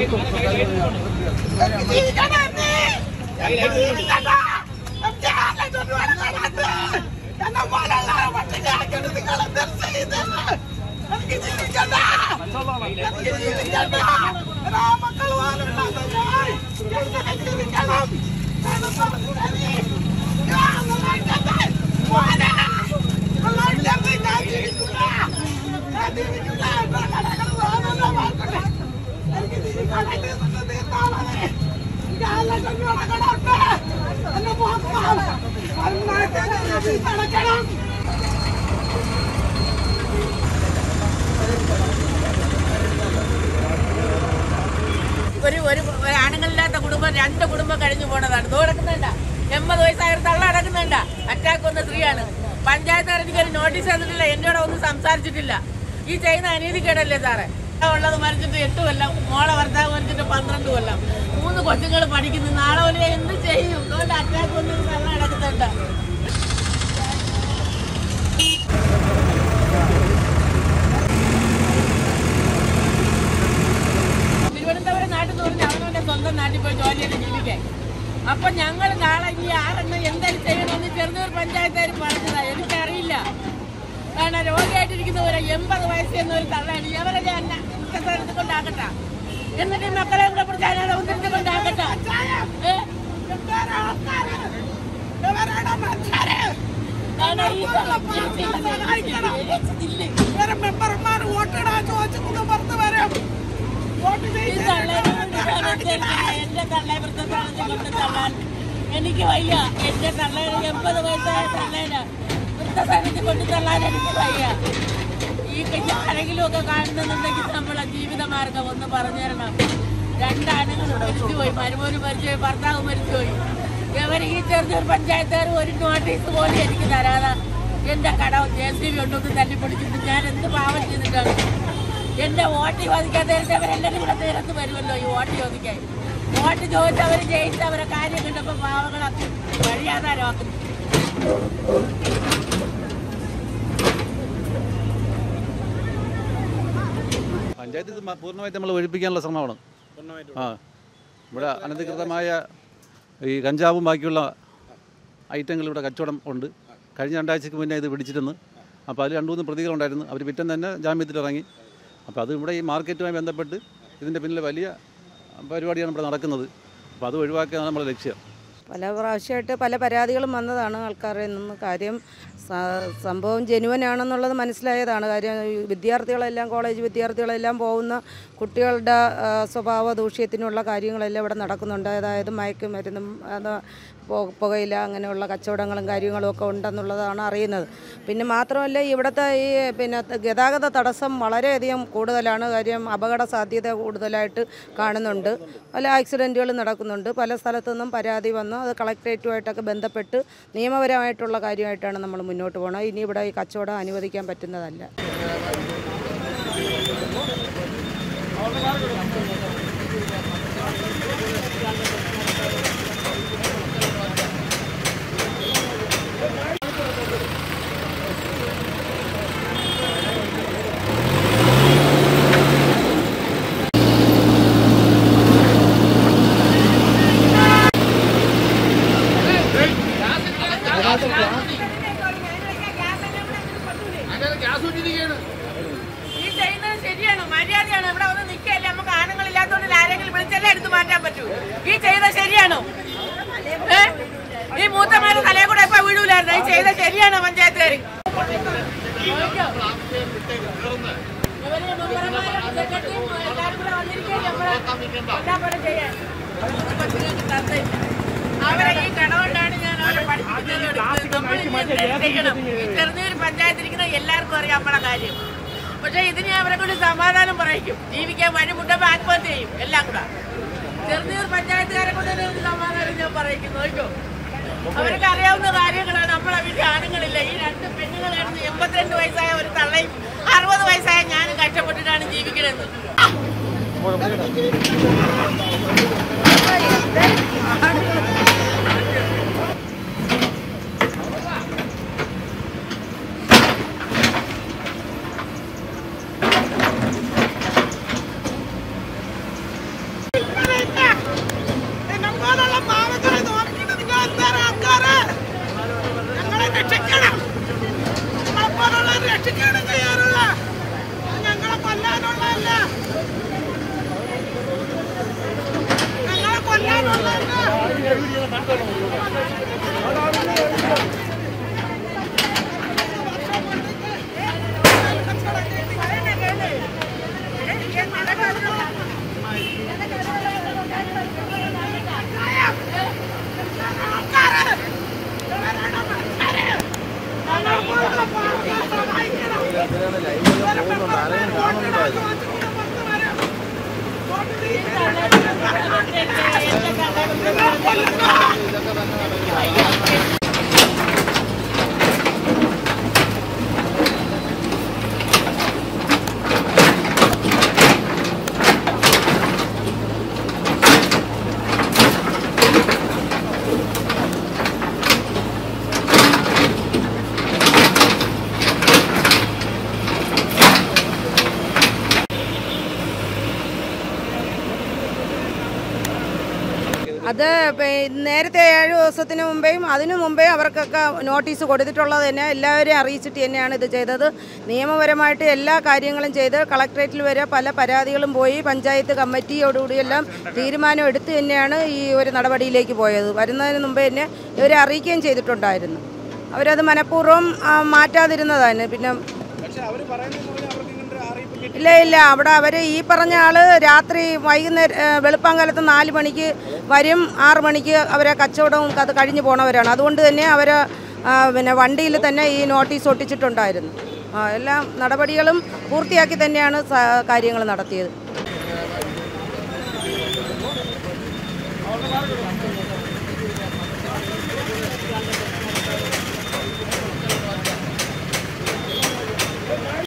ഒരു ഒരു ഒരു ആണുങ്ങളില്ലാത്ത കുടുംബം രണ്ട് കുടുംബം കഴിഞ്ഞു പോണതാണ് ഇത് കിടക്കുന്നുണ്ട എൺപത് വയസ്സായ ഒരു തള്ള കിടക്കുന്നുണ്ട അറ്റാക്ക് വന്ന സ്ത്രീയാണ് പഞ്ചായത്ത് എനിക്ക് ഒരു നോട്ടീസ് തന്നിട്ടില്ല എന്നോട് ഒന്നും സംസാരിച്ചിട്ടില്ല ഈ ചെയ്യുന്ന അനീതിക്കേടല്ലേ സാറേ ഉള്ളത് മരിച്ചിട്ട് എട്ട് കൊല്ലം മോളെ ഭർത്താവ് മരിച്ചിട്ട് പന്ത്രണ്ട് കൊല്ലം മൂന്ന് കൊച്ചുങ്ങൾ പഠിക്കുന്നു നാളെ ഒരു എന്ത് ചെയ്യും അതുകൊണ്ട് അറ്റാക്ക് വന്നൊരു തള്ള കിടക്കുന്നുണ്ട് തിരുവനന്തപുരം നാട്ടിൽ നിന്ന് പറഞ്ഞ് അവനവന്റെ സ്വന്തം നാട്ടിൽ പോയി ജോലി ചെയ്ത് ജീവിക്കാൻ അപ്പൊ ഞങ്ങൾ നാളെ ഈ ആറെണ്ണം എന്തെങ്കിലും ചെയ്യണമെന്ന് ചെറുന്നൂർ പഞ്ചായത്തുകാർ പറഞ്ഞതാ എനിക്കറിയില്ല കാരണം രോഗിയായിട്ടിരിക്കുന്നവരെ എൺപത് വയസ്സ് എന്നൊരു തള്ളാണ് ഇവരെ ഞാൻ ഉച്ചസ്ഥാനത്ത് കൊണ്ടാക്കട്ടെ എന്നിട്ട് ഈ മക്കളെ കൂടെ പിടിച്ച് അതിനകത്ത് ഉന്തിരിച്ച് കൊണ്ടാക്കട്ടെ ഏ? കാരണം ഈ തള്ള ജീവിച്ചില്ല. മെമ്പർമാർ വോട്ടിടാൻ ചോദിച്ചു കുടുംബത്ത് വരും വോട്ട് ഈ തള്ളേനെ കൊണ്ട് ഞാൻ എന്താ എന്റെ തള്ളെ വൃദ്ധസ്ഥാനത്ത് കൊണ്ട് തള്ളാൻ എനിക്ക് വയ്യ എന്റെ തള്ളേനെ എൺപത് വയസ്സായ തള്ളേനെ വൃദ്ധസ്ഥാനത്ത് കൊണ്ട് തള്ളാൻ എനിക്ക് വയ്യ ഈ കഴിഞ്ഞ ആരെങ്കിലും ഒക്കെ കാണുന്നുണ്ടെങ്കിൽ നമ്മളെ ജീവിതമാർഗം ഒന്ന് പറഞ്ഞു തരണം രണ്ടാണുങ്ങൾ മരിച്ചുപോയി മരുമോന് മരിച്ചുപോയി ഭർത്താവ് മരിച്ചുപോയി ഇവർ ഈ ചെറുതൊരു പഞ്ചായത്തുകാർ ഒരു നോട്ടീസ് പോലും എനിക്ക് തരാതെ എന്റെ കടം ജെ സി ബി ഉണ്ടൊന്ന് തല്ലിപ്പൊളിച്ചിട്ട് ഞാൻ എന്ത് പാവം ചെയ്തിട്ടാണ് എന്റെ വോട്ട് ചോദിക്കാത്തവരെല്ലാവരും ഇവിടെ തീരത്ത് വരുമല്ലോ ഈ വോട്ട് ചോദിക്കാൻ വോട്ട് ചോദിച്ചവർ ജയിച്ച് അവരെ കാര്യം കണ്ടപ്പോ പാവങ്ങളെ വഴിയാതാരമാക്കുന്നു പഞ്ചായത്ത് ഇത് മ- പൂർണ്ണമായിട്ട് നമ്മൾ ഒഴിപ്പിക്കാനുള്ള ശ്രമമാണ് ആ ഇവിടെ അനധികൃതമായ ഈ കഞ്ചാവും ബാക്കിയുള്ള ഐറ്റങ്ങൾ ഇവിടെ കച്ചവടം ഉണ്ട് കഴിഞ്ഞ രണ്ടാഴ്ചക്ക് മുന്നേ ഇത് പിടിച്ചിരുന്നു അപ്പോൾ അതിൽ രണ്ട് മൂന്ന് പ്രതികളുണ്ടായിരുന്നു അവർ പിറ്റൻ തന്നെ ജാമ്യത്തിലിറങ്ങി അപ്പോൾ അത് ഇവിടെ ഈ മാർക്കറ്റുമായി ബന്ധപ്പെട്ട് ഇതിൻ്റെ പിന്നിൽ വലിയ പരിപാടിയാണ് ഇവിടെ നടക്കുന്നത് അപ്പോൾ അത് ഒഴിവാക്കുകയാണ് നമ്മുടെ ലക്ഷ്യം പല പ്രാവശ്യമായിട്ട് പല പരാതികളും വന്നതാണ് ആൾക്കാരിൽ നിന്ന് കാര്യം സ- സംഭവം ജനുവനാണെന്നുള്ളത് മനസ്സിലായതാണ് കാര്യം ഈ വിദ്യാർത്ഥികളെല്ലാം കോളേജ് വിദ്യാർത്ഥികളെല്ലാം പോകുന്ന കുട്ടികളുടെ ആ, സ്വഭാവ ദൂഷ്യത്തിനുള്ള കാര്യങ്ങളെല്ലാം ഇവിടെ നടക്കുന്നുണ്ട് അതായത് മയക്കുമരുന്നും അത് പു- പുകയില അങ്ങനെയുള്ള കച്ചവടങ്ങളും കാര്യങ്ങളും ഒക്കെ ഉണ്ടെന്നുള്ളതാണ് അറിയുന്നത് പിന്നെ മാത്രമല്ല ഇവിടുത്തെ ഈ പിന്നെ ത- ഗതാഗത തടസ്സം വളരെയധികം കൂടുതലാണ് കാര്യം അപകട സാധ്യത കൂടുതലായിട്ട് കാണുന്നുണ്ട് പല ആക്സിഡൻറ്റുകൾ നടക്കുന്നുണ്ട് പല സ്ഥലത്തു നിന്നും പരാതി വന്നു അത് കളക്ട്രേറ്റുമായിട്ടൊക്കെ ബന്ധപ്പെട്ട് നിയമപരമായിട്ടുള്ള കാര്യമായിട്ടാണ് നമ്മൾ മുന്നോട്ട് പോകുന്നത് ഇനി ഇവിടെ ഈ കച്ചവടം അനുവദിക്കാൻ പറ്റുന്നതല്ല ഈ ചെയ്യുന്നത് ശരിയാണോ മര്യാദയാണോ ഇവിടെ വന്ന് നിൽക്കല്ലേ നമുക്ക് ആണുങ്ങളില്ലാത്തോണ്ട് ആരെങ്കിലും വിളിച്ചല്ലേ എടുത്തു മാറ്റാൻ പറ്റൂ ഈ ചെയ്ത ശരിയാണോ ഏ? ഈ മൂത്തമാരുടെ തലയെ കൂടെ ഇപ്പൊ വീഴൂലായിരുന്നു ഈ ചെയ്ത ശരിയാണോ പഞ്ചായത്തുകാർ അവരെ ഈ കടകൊണ്ടാണ് ഞാൻ അവരെ പഠിപ്പിക്കുന്നത് നമ്മൾ ഇനി എന്ത് ചെയ്യണം ഈ ചെറുനീർ പഞ്ചായത്തിരിക്കുന്ന എല്ലാവർക്കും അറിയാം നമ്മളെ കാര്യം പക്ഷെ ഇതിന് അവരെ കൊണ്ട് സമാധാനം പറയിക്കും ജീവിക്കാൻ വഴി മുട്ടപ്പോ ആത്മഹത്യ ചെയ്യും എല്ലാം കൂടെ ചെറുനീർ പഞ്ചായത്തുകാരെ കൊണ്ട് തന്നെ ഒരു സമാധാനം ഞാൻ പറയിക്കും നോക്കോ അവർക്ക് അറിയാവുന്ന കാര്യങ്ങളാണ് നമ്മളെ വീട്ടിൽ ആണുങ്ങളില്ല ഈ രണ്ട് പെണ്ണുങ്ങളായിരുന്നു എൺപത്തിരണ്ട് വയസ്സായ ഒരു തള്ളയും അറുപത് വയസ്സായ ഞാനും കഷ്ടപ്പെട്ടിട്ടാണ് ജീവിക്കണത് ഞങ്ങളെപ്പോലുള്ള പാവങ്ങളെ നോക്കിയിട്ട് നിങ്ങൾ എന്താണ് ആൾക്കാര് ഞങ്ങളെ രക്ഷിക്കണം ഞങ്ങളെപ്പോലുള്ള രക്ഷിക്കണം ചെയ്യാറുള്ള ഞങ്ങളെ കൊല്ലാനുള്ളതല്ല ഞങ്ങളെ കൊല്ലാനുള്ളതല്ല അത് പേ- നേരത്തെ ഏഴ് ദിവസത്തിന് മുമ്പേയും അതിനു മുമ്പേ അവർക്കൊക്കെ നോട്ടീസ് കൊടുത്തിട്ടുള്ളത് തന്നെ എല്ലാവരെയും അറിയിച്ചിട്ട് തന്നെയാണ് ഇത് ചെയ്തത് നിയമപരമായിട്ട് എല്ലാ കാര്യങ്ങളും ചെയ്ത് കളക്ട്രേറ്റിൽ വരെ പല പരാതികളും പോയി പഞ്ചായത്ത് കമ്മിറ്റിയോടുകൂടിയെല്ലാം തീരുമാനം എടുത്ത് തന്നെയാണ് ഈ ഒരു നടപടിയിലേക്ക് പോയത് വരുന്നതിന് മുമ്പേ തന്നെ ഇവരെ അറിയിക്കുകയും ചെയ്തിട്ടുണ്ടായിരുന്നു അവരത് മനഃപൂർവ്വം ആ, മാറ്റാതിരുന്നതാണ് പിന്നെ ഇല്ല ഇല്ല അവിടെ അവർ ഈ പറഞ്ഞ ആള് രാത്രി വൈകുന്നേരം വെളുപ്പാങ്കാലത്ത് നാല് മണിക്ക് വരും ആറ് മണിക്ക് അവരെ കച്ചവടവും അത് കഴിഞ്ഞ് പോണവരാണ് അതുകൊണ്ട് തന്നെ അവർ പിന്നെ വണ്ടിയിൽ തന്നെ ഈ നോട്ടീസ് ഒട്ടിച്ചിട്ടുണ്ടായിരുന്നു ആ, എല്ലാ നടപടികളും പൂർത്തിയാക്കി തന്നെയാണ് കാര്യങ്ങൾ നടത്തിയത്